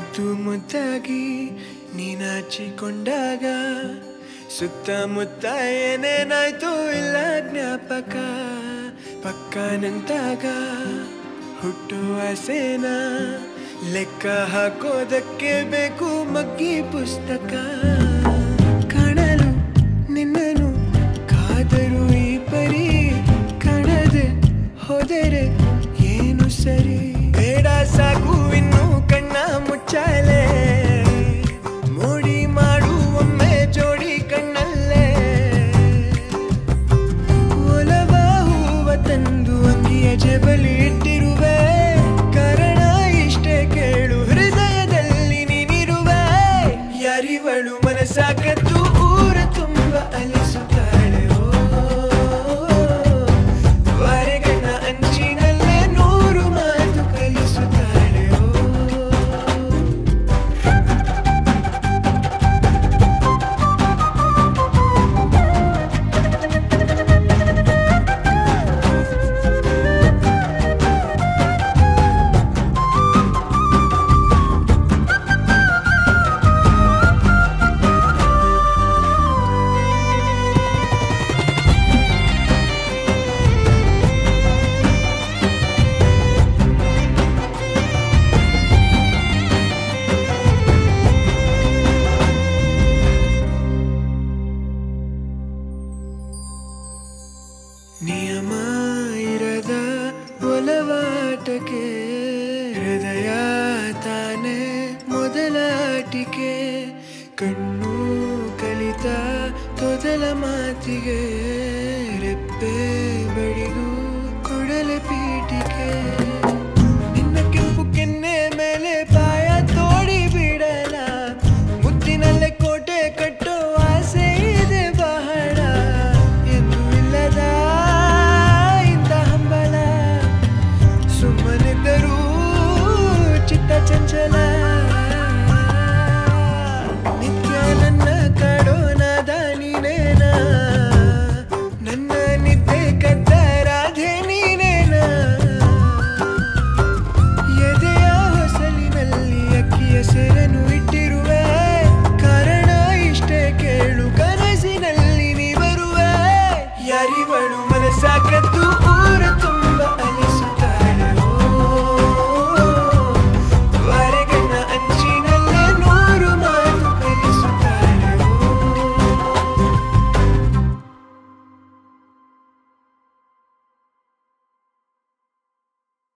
ಮುದ್ದು ಮುದ್ದಾಗಿ ನೀನಾಚಿಕೊಂಡಾಗ ಸುತ್ತಮುತ್ತ ಏನೇನಾಯ್ತು ಇಲ್ಲ ಜ್ಞಾಪಕ ಪಕ್ಕ ನಿಂತಾಗ ಹುಟ್ಟುವ ಸೇನ ಲೆಕ್ಕ ಹಾಕೋದಕ್ಕೆ ಬೇಕು ಮಗ್ಗಿ ಪುಸ್ತಕ ಕಾಣಲು ನಿನ್ನನು ಕಾದರು ಈ ಪರಿ ಕಾಣದೆ ಹೋದರೆ ಏನು ಸರಿ ಬೇಡ ಸಾಕು ಇನ್ನು ಕಣ್ಣ ಮುಚ್ಚಾಲೆ ಮೋಡಿ ಮಾಡು ಒಮ್ಮೆ ಜೋಡಿ ಕಣ್ಣಲ್ಲೇ ಒಲವ ಹೂವ ತಂದು ಅಂಗಿಯ ಜಬಲಿ ಇಟ್ಟಿರುವೆ ಕಾರಣ ಇಷ್ಟೇ ಕೇಳು ಹೃದಯದಲ್ಲಿ ನೀನಿರುವೆ ಯಾರಿವಳು ಮನಸ್ಸಾಗದ್ದು ಊರ ತುಂಬ ಅಲಿಸುತ್ತಾಳೆ ಓ ವಾರೆಗಣ್ಣ ಅಂಚಿನಲ್ಲೇ ನೂರು ಮಾತು ಕಲಿಸುತ್ತಾಳೆ ಓ ನಿಯಮ ಇರದ ಒಲವಾಟಕ್ಕೆ ಹೃದಯ ತಾನೇ ಮೊದಲಾಟಿಕೆ ಕಣ್ಣು ಕಲಿತ ತೊದಲ ಮಾತಿಗೆ